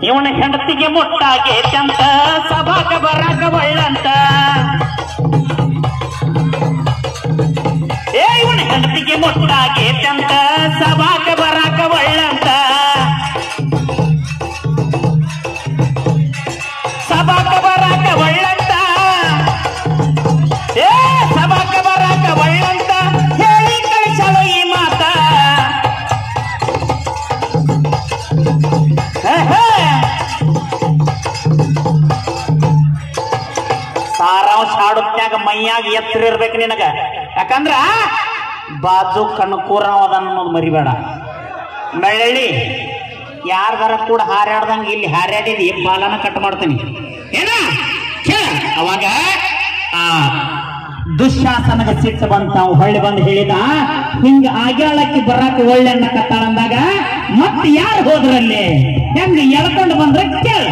ಇವನ ಹೆಂಡತಿಗೆ ಮುಟ್ಟಾಗೇತಂತ ಸಭಾಕ ಬರಾಕ ಒಳ್ಳಂತ ಏ ಇವನ ಹೆಂಡತಿಗೆ ಮುಟ್ಟಾಗೇತಂತ ಸಭಾಕ ಬರಾಕ ಒಳ್ಳಂತ ಸಭಾಕ ಬರಾಕ ಒಳ್ಳಂತ ಏ ಸಭಾಕ ಬರಾಕ ಒಳ್ಳಂತ ಹೇಳಿ ಕಳಿಸಲು ಈ ಮಾತ ಸಾರಾಂಶ ಹಾಡುತ್ನ್ಯಾಗ ಮೈಯಾಗ ಎತ್ತರ ಇರ್ಬೇಕು ನಿನಗ ಯಾಕಂದ್ರ ಬಾಜು ಕಣ್ಣು ಕೂರ ಅದನ್ನ ಅನ್ನೋದು ಮರಿಬೇಡ ಬೆಳ್ಳಳ್ಳಿ ಯಾರ್ದಾರ ಕೂಡ ಹಾರಾಡ್ದಂಗ ಇಲ್ಲಿ ಹಾರಾಡಿದಿ ಬಾಲನ ಕಟ್ ಮಾಡ್ತೀನಿ ಏನ ಕೇಳ ಅವಾಗ ಆ ದುಶ್ಯಾಸನಗ ಸಿಟ್ಟು ಬಂತ ಅವ ಹೊಳ್ಳಿ ಬಂದು ಹೇಳಿದ ಹಿಂಗ ಆಗ್ಯಾಳಕ್ಕೆ ಬರಾಕ ಒಳ್ಳೆ ಅನ್ನಕತ್ತಾಳ ಅಂದಾಗ ಮತ್ತೆ ಯಾರು ಹೋದ್ರಲ್ಲಿ ಹೆಂಗ ಎಳ್ಕೊಂಡು ಬಂದ್ರೆ ಕೇಳ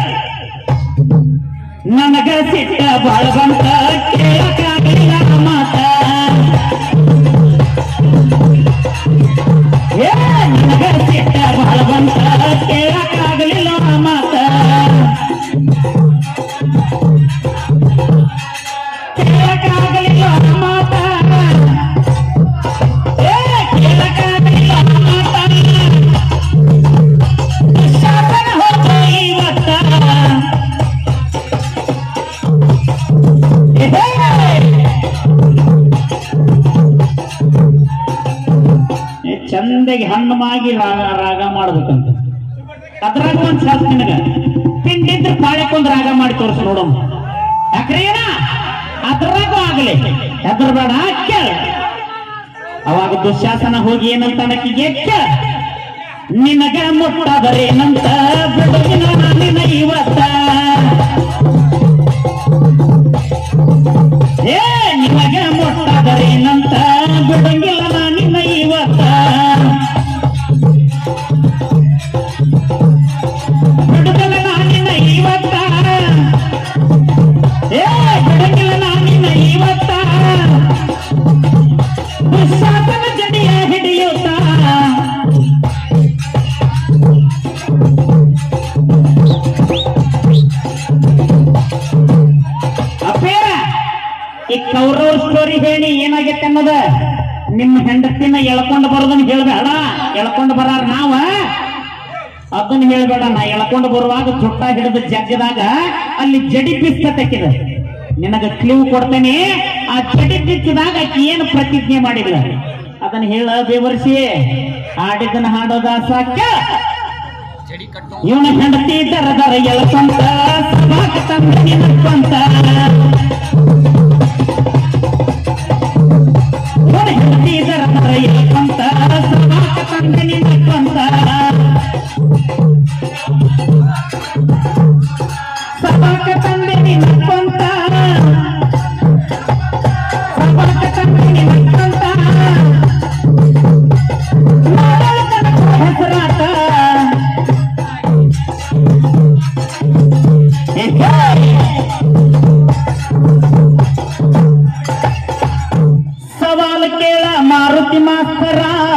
ನನಗ ಸಿಟ್ಟ ಬಾಳ ಬಂತ ಕೇಳಕ್ಕಾಗಲಿಲ್ಲ ಮಾತ ಏ ನನಗ ಸಿಟ್ಟ ಬಾಳ ಬಂತ ಕೇಳಕ್ಕಾಗಲಿಲ್ಲ ಮಾತ ಕೇಳಕ್ಕಾಗಲಿಲ್ಲ ಮಾತ ಏ ಕೇಳಕ್ಕಾಗಲಿಲ್ಲ ಮಾತ ಶಾಸನ ಹೋದ ಇವತ್ತ ಏ, ಚಂದಗೆ ಹಣ್ಣು ಮಾಗಿ ರಾಗ ರಾಗ ಮಾಡ್ಬೇಕಂತ ಅದ್ರಾಗ ಒಂದ್ ಶಾಸ್ತ್ರ ನಿನಗ ತಿಂಡಿದ್ರೆ ಪಾಳ್ಯಕ್ಕೊಂದ್ ರಾಗ ಮಾಡಿ ತೋರಿಸ್ ನೋಡೋಣ ಯಾಕ್ರಿ ಏನ ಅದ್ರಾಗೂ ಆಗ್ಲಿ ಎದ್ರ ಬೇಡ ಕೇಳ ಅವಾಗ ದುಶ್ಯಾಸನ ಹೋಗಿ ಏನಂತ ಅನ್ನಕ್ಕಿಗೆ ಕೇಳ ನಿನಗ ಮುಟ್ಟದರೇನಂತ ಬಿಡುವಿನ ನಿನ್ನ ಇವತ್ತ ಏ ನಿನಗೆ ಮುಟ್ಟದರೇನಂತ ಬಿಡಂಗಿಲ್ಲ ನಾ ನಿನ್ನ ಇವತ್ತ ಬಿಡುಗಲ್ಲ ನಾ ನಿನ್ನ ಇವತ್ತ ಏ ಬಿಡಂಗಿಲ್ಲ ನಾ ನಿನ್ನ ಇವತ್ತ ದುಶ್ಯಾಸನ ಜಡಿಯ ಹಿಡಿಯುತ್ತ ಅಪ್ಪೇರ ಈ ಕೌರವ್ರ ಸ್ಟೋರಿ ಹೇಳಿ ಏನಾಗೈತೆ ಅನ್ನೋದ ನಿಮ್ಮ ಹೆಂಡತಿನ ಎಳ್ಕೊಂಡು ಬರೋದನ್ನ ಹೇಳ್ಬೇಡ ಎಳ್ಕೊಂಡು ಬರಾರ ನಾವ ಅದನ್ನ ಹೇಳ್ಬೇಡ ನಾ ಎಳ್ಕೊಂಡು ಬರುವಾಗ ಚುಟ್ಟ ಹಿಡಿದು ಜಗ್ಗದಾಗ ಅಲ್ಲಿ ಜಡಿ ಪಿಸ್ತ ತೆಕ್ಕಿದ ನಿನಗ ಕ್ಲೀವ್ ಕೊಡ್ತೇನೆ ಆ ಜಡಿ ಬಿಚ್ಚಿದಾಗ ಆಕಿ ಏನು ಪ್ರತಿಜ್ಞೆ ಮಾಡಿಲ್ಲ ಅದನ್ನ ಹೇಳ ಬೇವರ್ಸಿ ಹಾಡಿದ್ದನ್ನ ಹಾಡೋದ ಸಾಕ ಇವನ ಹೆಂಡತಿ ದರ ದರ ಎಳ್ಕೊಂತ ಸಭಾಕ ತಂದು ನಕ್ಕೊಂತ ಇವನ ಹೆಂಡತಿ ದರ ದರ ಎಳ್ಕೊಂತ ಸಭಾಕ ತಂದು ನಕ್ಕೊಂತ ಸಭಾಕ ತಂದೆ ನಕ್ಕೊಂತ ಸಭಾಕ ತಂದೆ ನಕ್ಕೊಂತ ಮಾಡಳ ತನಕ ಹೆಸರಾಟ ಸವಾಲು ಕೇಳ ಮಾರುತಿ ಮಾಸ್ತರ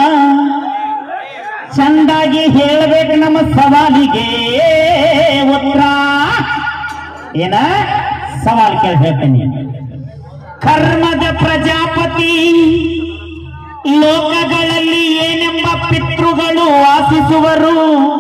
ಚಂದಾಗಿ ಹೇಳಬೇಕು ನಮ್ಮ ಸವಾಲಿಗೆ ಉತ್ತರ ಏನ ಸವಾಲು ಕೇಳ ಹೇಳ್ತೇನೆ ಕರ್ಮದ ಪ್ರಜಾಪತಿ ಲೋಕಗಳಲ್ಲಿ ಏನೆಂಬ ಪಿತೃಗಳು ವಾಸಿಸುವರು